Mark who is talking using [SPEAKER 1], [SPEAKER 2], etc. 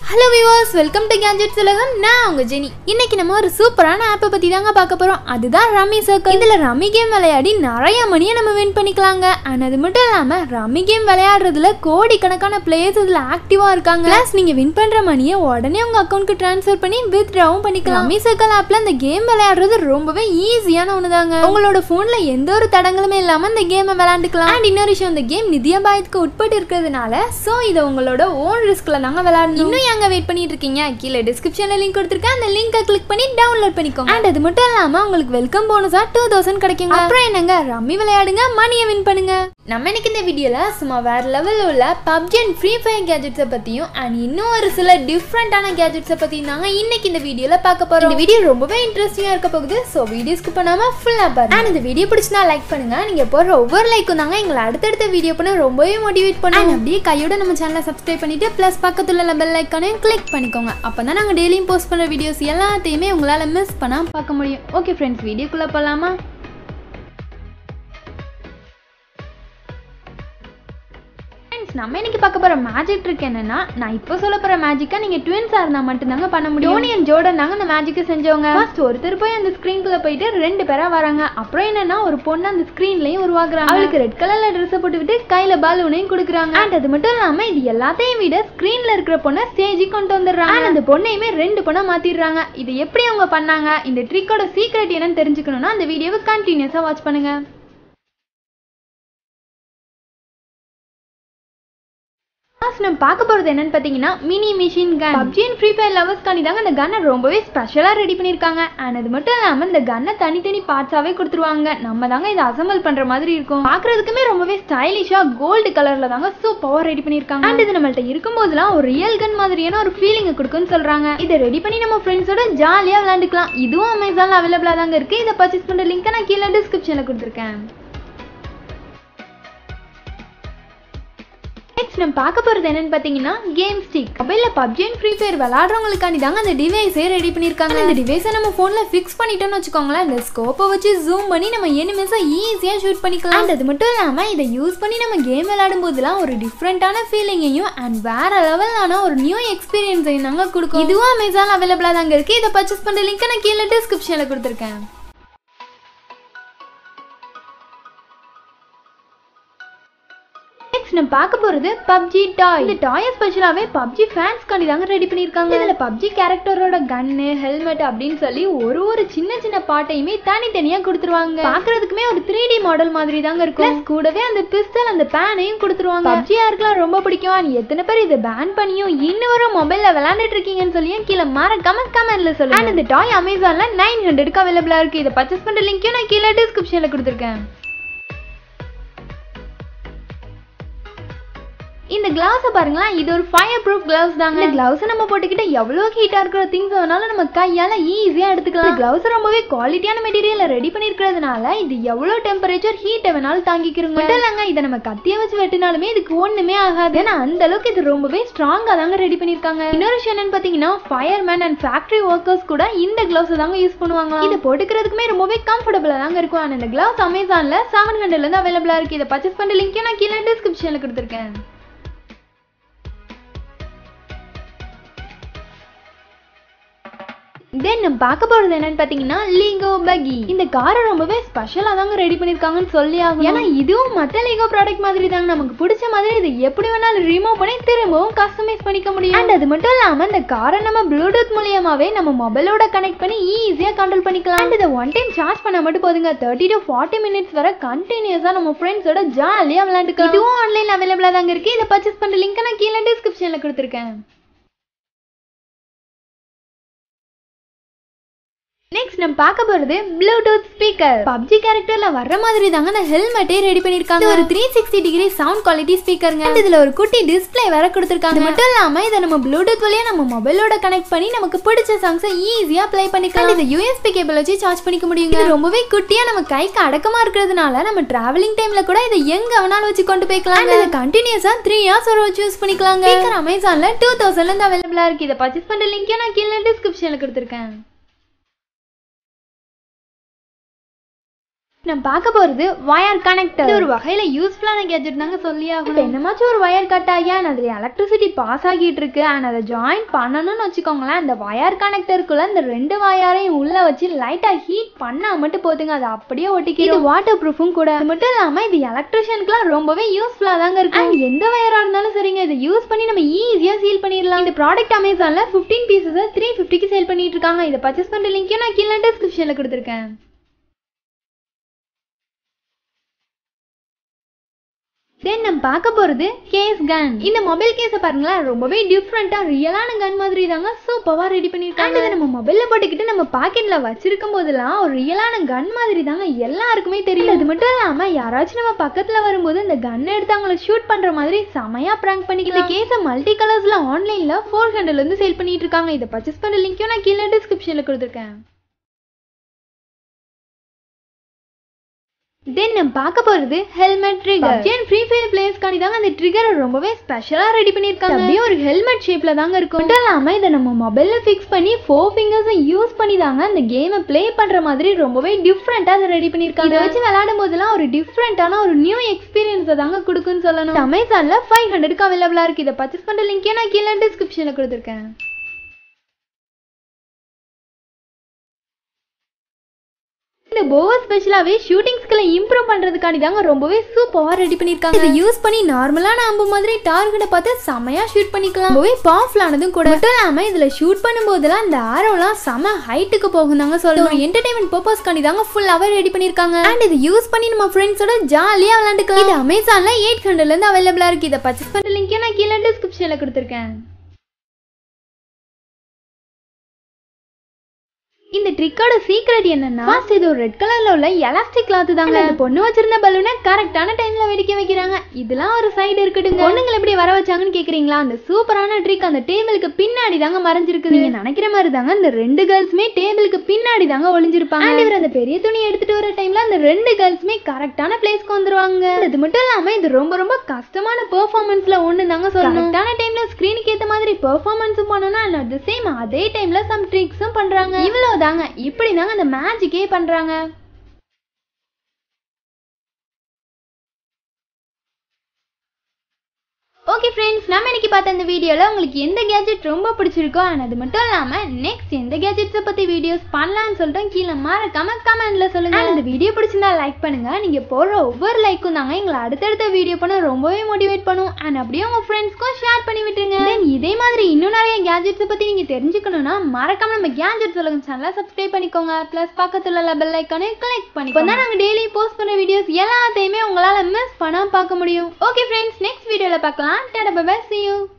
[SPEAKER 1] hello viewers welcome to gadgets உலகம் நான் உங்க ஜெனி இன்னைக்கு நம்ம ஒரு சூப்பரான ஆப்பை பத்தி தாங்க பார்க்க போறோம் அதுதான் ரம்மி சர்க்கிள் இதுல ரம்மி கேம் விளையாடி நிறைய மணியை நம்ம வின் பண்ணிக்கலாங்க அண்ட் அது மட்டும் இல்லாம ரம்மி கேம் விளையாடுறதுல கோடிக்கணக்கான பிளேயர்ஸ் இதுல ஆக்டிவா இருக்காங்க பிளஸ் நீங்க வின் பண்ற மணியை உடனே உங்க அக்கௌண்ட்க்கு ட்ரான்ஸ்ஃபர் பண்ணி வித்ட்ராவும் பண்ணிக்கலாம் ரம்மி சர்க்கிள் ஆப்ல இந்த கேம் விளையாடுறது ரொம்பவே ஈஸியான ஒண்ணுதாங்க உங்களோட போன்ல எந்த ஒரு தடங்களுமே இல்லாம இந்த கேமை விளையாண்டுக்கலாம் அண்ட் இன்னொரு விஷயம் இந்த கேம் நிதியபாயத்துக்கு உட்பட்டு இருக்கிறதுனால சோ இதை உங்களோட ஓன் ரிஸ்க்ல தாங்க விளையாடணும் இன்னும் ஏங்க வெயிட் பண்ணிட்டு இருக்கீங்க கீழே டிஸ்கிரிப்ஷன்ல லிங்க் கொடுத்துருக்கேன் அந்த லிங்கை கிளிக் பண்ணி டவுன்லோட் பண்ணிக்கோங்க அண்ட் அது மட்டும் இல்லாம உங்களுக்கு வெல்கம் போனஸா டூ தௌசண்ட் கிடைக்குங்க அப்புறம் என்னங்க ரம்மி விளையாடுங்க மணியை வின் பண்ணுங்க நம்ம இன்னைக்கு இந்த வீடியோல சும்மா வேற லெவலில் உள்ள பப்ஜி அண்ட் ஃப்ரீ ஃபயர் கேஜெட்ஸை பத்தியும் அண்ட் இன்னும் ஒரு சில டிஃப்ரெண்டான கேஜெட்ஸை பத்தியும் தாங்க இன்னைக்கு இந்த வீடியோல பார்க்க போறோம் இந்த வீடியோ ரொம்பவே இன்ட்ரெஸ்டிங்கா இருக்க போகுது ஸோ வீடியோ ஸ்கிப் பண்ணாம ஃபுல்லா பாருங்க அண்ட் இந்த வீடியோ பிடிச்சினா லைக் பண்ணுங்க நீங்க போடுற ஒவ்வொரு லைக்கும் தாங்க எங்களை அடுத்தடுத்த வீடியோ பண்ண ரொம்பவே மோட்டிவேட் பண்ணும் அப்படியே கையோட நம்ம சேனலை சப்ஸ்கிரைப் பண்ணிட்டு ப்ளஸ் பக்கத்துல உள்ள பெல் ஐக்கானையும் கிளிக் பண்ணிக்கோங்க அப்பதான் நாங்க டெய்லியும் போஸ்ட் பண்ற வீடியோஸ் எல்லாத்தையுமே உங்களால மிஸ் பண்ணாம பார்க்க முடியும் ஓகே ஃப்ரெண்ட்ஸ் வீடியோக்குள்ள போலாமா ஃப்ரெண்ட்ஸ் நம்ம இன்னைக்கு பார்க்க போற மேஜிக் ட்ரிக் என்னன்னா நான் இப்போ சொல்ல போற மேஜிக்கா நீங்க ட்வின்ஸா இருந்தா மட்டும்தாங்க பண்ண முடியும் டோனி அண்ட் ஜோர்டன் தாங்க அந்த மேஜிக்கை செஞ்சவங்க ஃபர்ஸ்ட் ஒருத்தர் போய் அந்த ஸ்கிரீன்குள்ள போயிட்டு ரெண்டு பேரா வராங்க அப்புறம் என்னன்னா ஒரு பொண்ணு அந்த ஸ்கிரீன்லயும் உருவாக்குறாங்க அவளுக்கு ரெட் கலர்ல ட்ரெஸ் போட்டுவிட்டு கையில பாலூனையும் கொடுக்குறாங்க அண்ட் அது மட்டும் இல்லாம இது எல்லாத்தையும் விட ஸ்கிரீன்ல இருக்கிற பொண்ணை ஸ்டேஜுக்கு கொண்டு வந்துடுறாங்க And அந்த பொண்ணையுமே ரெண்டு பொண்ணா மாத்திடுறாங்க இது எப்படி அவங்க பண்ணாங்க இந்த ட்ரிக்கோட சீக்ரெட் என்னன்னு தெரிஞ்சுக்கணும்னா அந்த வீடியோவை கண்டினியூஸா வாட்ச் பண்ணுங்க ஃபர்ஸ்ட் நம்ம பார்க்க போகிறது என்னன்னு பார்த்தீங்கன்னா mini machine gun PUBG and free fire lovers காண்டி தாங்க இந்த கன்னை ரொம்பவே ஸ்பெஷலாக ரெடி பண்ணியிருக்காங்க அண்ட் அது மட்டும் இல்லாமல் இந்த கன்னை தனித்தனி பார்ட்ஸாகவே கொடுத்துருவாங்க நம்ம தாங்க இதை அசம்பிள் பண்ணுற மாதிரி இருக்கும் பார்க்குறதுக்குமே ரொம்பவே ஸ்டைலிஷாக கோல்டு கலரில் தாங்க சூப்பராக ரெடி பண்ணியிருக்காங்க அண்ட் இது நம்மள்ட்ட இருக்கும்போதெல்லாம் ஒரு ரியல் கன் மாதிரியான ஒரு ஃபீலிங்கை கொடுக்குன்னு சொல்கிறாங்க இதை ரெடி பண்ணி நம்ம ஃப்ரெண்ட்ஸோட ஜாலியாக விளையாண்டுக்கலாம் இதுவும் அமேசானில் அவைலபிளாக தாங்க இருக்குது இதை பர்ச்சேஸ் பண்ணுற லிங்க்கை நான் கீழே டிஸ்கிரிப்ஷனில் கொடுத்துருக்கேன் நெக்ஸ்ட் நம்ம பார்க்க போகிறது என்னன்னு பார்த்தீங்கன்னா கேம் ஸ்டிக் மொபைலில் பப்ஜி அண்ட் ஃப்ரீ ஃபயர் விளாட்றவங்களுக்காண்டி தாங்க அந்த டிவைஸே ரெடி பண்ணியிருக்காங்க இந்த டிவைஸை நம்ம ஃபோனில் ஃபிக்ஸ் பண்ணிட்டோம்னு வச்சுக்கோங்களேன் இந்த ஸ்கோப்பை வச்சு ஜூம் பண்ணி நம்ம எனிமேஸை ஈஸியாக ஷூட் பண்ணிக்கலாம் அண்ட் அது மட்டும் இல்லாமல் இதை யூஸ் பண்ணி நம்ம கேம் விளையாடும் போதுலாம் ஒரு டிஃப்ரெண்ட்டான ஃபீலிங்கையும் அண்ட் வேற லெவலான ஒரு நியூ எக்ஸ்பீரியன்ஸையும் தாங்க கொடுக்கும் இதுவும் அமேசான் அவைலபிளாக தாங்க இருக்குது இதை பர்ச்சேஸ் பண்ணுற லிங்க்கை நான் கீழே டிஸ்கிரிப்ஷனில் கொடுத்துருக்கேன் நெக்ஸ்ட் நம்ம பார்க்க போறது பப்ஜி டாய் இந்த டாய் ஸ்பெஷலாவே பப்ஜி ஃபேன்ஸ் காண்டி தாங்க ரெடி பண்ணிருக்காங்க இதுல பப்ஜி கேரக்டரோட கன்னு ஹெல்மெட் அப்படின்னு சொல்லி ஒரு ஒரு சின்ன சின்ன பாட்டையுமே தனித்தனியா கொடுத்துருவாங்க பாக்குறதுக்குமே ஒரு த்ரீ டி மாடல் மாதிரி தாங்க இருக்கும் Plus கூடவே அந்த பிஸ்டல் அந்த பேனையும் கொடுத்துருவாங்க பப்ஜி யாருக்கெல்லாம் ரொம்ப பிடிக்கும் and எத்தனை பேர் இதை பேன் பண்ணியும் இன்னும் வர மொபைல்ல விளையாண்டுட்டு இருக்கீங்கன்னு சொல்லியும் கீழே மறக்காம கமெண்ட்ல சொல்லுங்க And இந்த டாய் அமேசான்ல நைன் ஹண்ட்ரட்க்கு அவைலபிளா இருக்கு இதை பர்ச்சேஸ் பண்ற லிங்க்கையும் நான் கீழே டிஸ்கிரிப்ஷன்ல கொடுத்துருக்கேன் இந்த கிளவுஸை பாருங்களேன் இது ஒரு ஃபயர் ப்ரூஃப் கிளவுஸ் தாங்க இந்த கிளவுஸை நம்ம போட்டுக்கிட்டு எவ்வளோ ஹீட்டாக இருக்கிற திங்ஸ் வேணாலும் நம்ம கையால் ஈஸியாக எடுத்துக்கலாம் இந்த கிளவுஸ் ரொம்பவே குவாலிட்டியான மெட்டீரியலை ரெடி பண்ணியிருக்கிறதுனால இது எவ்வளோ டெம்பரேச்சர் ஹீட்டை வேணாலும் தாங்கிக்கிறோங்க மட்டும் இல்லைங்க இதை நம்ம கத்தியை வச்சு வெட்டினாலுமே இதுக்கு ஒன்றுமே ஆகாது ஏன்னா அந்த அளவுக்கு இது ரொம்பவே ஸ்ட்ராங்காக தாங்க ரெடி பண்ணியிருக்காங்க இன்னொரு விஷயம் என்னன்னு பார்த்தீங்கன்னா ஃபயர்மேன் அண்ட் ஃபேக்ட்ரி ஒர்க்கர்ஸ் கூட இந்த கிளவுஸை தாங்க யூஸ் பண்ணுவாங்க இதை போட்டுக்கிறதுக்குமே ரொம்பவே கம்ஃபர்டபுளாக தாங்க இருக்கும் ஆனால் இந்த கிளவுஸ் அமேசானில் செவன் ஹண்ட்ரட்லேருந்து அவைலபிளாக இருக்குது இதை பர்ச்சேஸ் பண்ணுற லிங்க்கே நான் கீழே டிஸ்கிரிப்ஷனில் கொடுத்துருக்கேன் தென் நம்ம பார்க்க போறது என்னன்னு பாத்தீங்கன்னா லீகோ பகி இந்த காரை ரொம்பவே ஸ்பெஷலா தாங்க ரெடி பண்ணிருக்காங்கன்னு சொல்லி ஆகும் ஏன்னா இதுவும் மத்த லீகோ ப்ராடக்ட் மாதிரி தாங்க நமக்கு பிடிச்ச மாதிரி இது எப்படி வேணாலும் ரிமூவ் பண்ணி திரும்பவும் கஸ்டமைஸ் பண்ணிக்க முடியும் அண்ட் அது மட்டும் இல்லாம இந்த காரை நம்ம ப்ளூடூத் மூலியமாவே நம்ம மொபைலோட கனெக்ட் பண்ணி ஈஸியா கண்ட்ரோல் பண்ணிக்கலாம் அண்ட் இதை ஒன் டைம் சார்ஜ் பண்ண மட்டும் போதுங்க தேர்ட்டி டு ஃபார்ட்டி மினிட்ஸ் வரை கண்டினியூஸா நம்ம ஃப்ரெண்ட்ஸோட ஜாலியா விளையாண்டுக்கலாம் இதுவும் ஆன்லைன் அவைலபிளா தாங்க இருக்கு இதை பர்ச்சேஸ் பண்ற லிங்க் நான் கீழே டிஸ்கிரிப்ஷன்ல கொடுத்துருக்கேன் நெக்ஸ்ட் நம்ம பார்க்க போறது ப்ளூடூத் ஸ்பீக்கர் பப்ஜி கேரக்டர்ல வர்ற மாதிரி தாங்க அந்த ஹெல்மெட்டே ரெடி பண்ணிருக்காங்க ஒரு three sixty degree sound quality ஸ்பீக்கருங்க இதுல ஒரு குட்டி டிஸ்ப்ளே வேற கொடுத்துருக்காங்க மட்டும் இல்லாம இதை நம்ம ப்ளூடூத் வழியா நம்ம மொபைலோட கனெக்ட் பண்ணி நமக்கு பிடிச்ச சாங்ஸை ஈஸியா ப்ளே பண்ணிக்கலாம் இதை யூஎஸ்பி கேபிள் வச்சு சார்ஜ் பண்ணிக்க முடியுங்க இது ரொம்பவே குட்டியா நம்ம கைக்கு அடக்கமா இருக்கிறதுனால நம்ம டிராவலிங் டைம்ல கூட இதை எங்க வேணாலும் வச்சு கொண்டு போய்க்கலாம் இதை கண்டினியூஸா த்ரீ இயர்ஸ் ஒரு வச்சு யூஸ் பண்ணிக்கலாங்க ஸ்பீக்கர் அமேசான்ல டூ தௌசண்ட்ல இருந்து அவைலபிளா இருக்கு இதை பர்ச்சேஸ் பண்ற லிங்க்கே நான் கீழே டிஸ்கிரிப்ஷன்ல கொடுத்துருக்கேன் நம்ம பார்க்க போறது வயர் கனெக்டர் ஒரு வகையில யூஸ்ஃபுல்லான கேஜெட் தாங்க சொல்லி ஆகணும் என்னமாச்சும் ஒரு வயர் கட் ஆகி and அதுல எலக்ட்ரிசிட்டி பாஸ் ஆகிட்டு இருக்கு அண்ட் அதை ஜாயின் பண்ணணும்னு வச்சுக்கோங்களேன் அந்த வயர் கனெக்டருக்குள்ள இந்த ரெண்டு வயரையும் உள்ள வச்சு லைட்டா ஹீட் பண்ணா மட்டும் போதுங்க அது அப்படியே ஒட்டிக்கி இது வாட்டர் ப்ரூஃபும் கூட அது மட்டும் இல்லாம இது எலக்ட்ரிஷியனுக்குலாம் ரொம்பவே யூஸ்ஃபுல்லா தாங்க இருக்கு And எந்த வயரா இருந்தாலும் சரிங்க இதை யூஸ் பண்ணி நம்ம ஈஸியா சீல் பண்ணிடலாம் இந்த ப்ராடக்ட் அமேசான்ல 15 பீசஸ் த்ரீ ஃபிஃப்டிக்கு சேல் பண்ணிட்டு இருக்காங்க இதை பர்ச்சேஸ் பண்ற லிங்க்கையும் நான் கீழே டிஸ்கிரிப்ஷன்ல கொடுத்துருக்கேன் தென் நம்ம பார்க்க போறது கேஸ் கன் இந்த மொபைல் கேஸை பாருங்களேன் ரொம்பவே டிஃப்ரெண்டா ரியலான கன் மாதிரி தாங்க சூப்பரா ரெடி பண்ணிருக்காங்க இதை நம்ம மொபைல்ல போட்டுக்கிட்டு நம்ம பாக்கெட்ல வச்சிருக்கும் போதெல்லாம் ஒரு ரியலான கன் மாதிரி தாங்க எல்லாருக்குமே தெரியும் அது மட்டும் இல்லாம யாராச்சும் நம்ம பக்கத்துல வரும்போது இந்த கன் எடுத்து அவங்கள ஷூட் பண்ற மாதிரி செமையா பிராங்க் பண்ணிக்கலாம் இந்த கேஸை மல்டி கலர்ஸ்ல ஆன்லைன்ல ஃபோர் ஹண்ட்ரட்ல இருந்து சேல் பண்ணிட்டு இருக்காங்க இதை பர்ச்சேஸ் பண்ற லிங்க்கையும் நான் கீழே டிஸ்கிரிப்ஷன்ல கொடுத்துருக்கேன் தென் நம்ம பார்க்க போறது helmet trigger gen free fire பிளேயர்ஸ்க்காண்டி தாங்க அந்த ட்ரிகரை ரொம்பவே ஸ்பெஷலா ரெடி பண்ணிருக்காங்க அப்படியே ஒரு ஹெல்மெட் ஷேப்ல தாங்க இருக்கும் மட்டும் இல்லாம இதை நம்ம மொபைல்ல ஃபிக்ஸ் பண்ணி ஃபோர் ஃபிங்கர்ஸை யூஸ் பண்ணி தாங்க அந்த கேமை ப்ளே பண்ற மாதிரி ரொம்பவே டிஃப்ரெண்டா அதை ரெடி பண்ணிருக்காங்க இதை வச்சு விளையாடும் போதெல்லாம் ஒரு டிஃப்ரெண்டான ஒரு நியூ எக்ஸ்பீரியன்ஸை தாங்க கொடுக்குன்னு சொல்லணும் அமேசான்ல ஃபைவ் ஹண்ட்ரட்க்கு அவைலபிளா இருக்கு இதை பர்ச்சேஸ் பண்ற லிங்கே நான் கீழே டிஸ்கிரிப்ஷன்ல கொடுத்துருக்கேன் இந்த போவா ஸ்பெஷலாவே ஷூட்டிங்ஸ்களை இம்ப்ரூவ் பண்றதுக்காண்டி தாங்க ரொம்பவே சூப்பரா ரெடி பண்ணிருக்காங்க இதை யூஸ் பண்ணி நார்மலான அம்பு மாதிரி டார்கெட்டை பார்த்து செமையா ஷூட் பண்ணிக்கலாம் ரொம்பவே பவர்ஃபுல்லானதும் கூட மட்டும் இல்லாம இதுல ஷூட் பண்ணும்போதெல்லாம் இந்த ஆரோலாம் செம ஹைட்டுக்கு போகும் தாங்க சொல்லணும் ஒரு என்டர்டைன்மெண்ட் பர்பஸ்க்காண்டி தாங்க ஃபுல்லாவே ரெடி பண்ணிருக்காங்க அண்ட் இது யூஸ் பண்ணி நம்ம ஃப்ரெண்ட்ஸோட ஜாலியா விளையாண்டுக்கலாம் இது அமேசான்ல எயிட் ஹண்ட்ரட்ல இருந்து அவைலபிளா இருக்கு இதை பர்ச்சேஸ் பண்ற லிங்க் நான் கீழே டிஸ்கிரிப்ஷன்ல கொடுத்துருக்கேன் இந்த ட்ரிக்கோட சீக்ரெட் என்னன்னா ஃபர்ஸ்ட் இது ஒரு ரெட் கலர்ல உள்ள எலாஸ்டிக் கிளாத் தாங்க அந்த பொண்ணு வச்சிருந்த பலூனை கரெக்டான டைம்ல வெடிக்க வைக்கிறாங்க இதெல்லாம் ஒரு சைடு இருக்கட்டுங்க பொண்ணுங்களை எப்படி வர வச்சாங்கன்னு கேக்குறீங்களா அந்த சூப்பரான ட்ரிக் அந்த டேபிளுக்கு பின்னாடி தாங்க மறைஞ்சிருக்கு நீங்க நினைக்கிற மாதிரி தாங்க இந்த ரெண்டு கேர்ள்ஸுமே டேபிளுக்கு பின்னாடி தாங்க ஒளிஞ்சிருப்பாங்க And இவர் அந்த பெரிய துணி எடுத்துட்டு வர டைம்ல அந்த ரெண்டு கேர்ள்ஸுமே கரெக்டான பிளேஸ்க்கு வந்துருவாங்க அது மட்டும் இல்லாம இது ரொம்ப ரொம்ப கஷ்டமான பெர்ஃபார்மன்ஸ்ல ஒண்ணு தாங்க சொல்லணும் கரெக்டான டைம்ல ஸ்கிரீனுக்கு ஏத்த மாதிரி பெர்ஃபார்மன்ஸும் பண்ணணும் அண்ட் அட் த சேம் அதே டைம்ல சம் ட்ரிக்ஸும் பண்றாங்க இவ்வளவு தாங்க இப்படி தாங்க அந்த மேஜிக்கே பண்றாங்க ஓகே ஃப்ரெண்ட்ஸ் நம்ம இன்னைக்கு பார்த்த இந்த வீடியோவில் உங்களுக்கு எந்த கேஜெட் ரொம்ப பிடிச்சிருக்கோ and அது மட்டும் இல்லாமல் நெக்ஸ்ட் எந்த கேஜெட்ஸை பற்றி வீடியோஸ் பண்ணலாம்னு சொல்லிட்டு கீழே மறக்காம கமெண்ட்ல சொல்லுங்க And இந்த வீடியோ பிடிச்சிருந்தா லைக் பண்ணுங்க நீங்கள் போடுற ஒவ்வொரு லைக்கும் தாங்க எங்களை அடுத்தடுத்த வீடியோ பண்ண ரொம்பவே மோட்டிவேட் பண்ணும் அண்ட் அப்படியே உங்கள் ஃப்ரெண்ட்ஸ்க்கும் ஷேர் பண்ணி விட்டுருங்க Then இதே மாதிரி இன்னும் நிறைய கேஜெட்ஸை பற்றி நீங்கள் தெரிஞ்சுக்கணும்னா மறக்காம நம்ம கேஜெட் சொல்லுங்க சேனலை சப்ஸ்கிரைப் பண்ணிக்கோங்க ப்ளஸ் பக்கத்துல உள்ள பெல் ஐக்கானே கிளிக் பண்ணி இப்போ தான் நாங்கள் டெய்லி போஸ்ட் பண்ணுற வீடியோஸ் எல்லாத்தையுமே உங்களால் மிஸ் பண்ணாம பார்க்க முடியும் ஓகே ஃப்ரெண்ட்ஸ் நெக்ஸ்ட் வீடியோவில் பார்க்கலாம் டாடா பை see you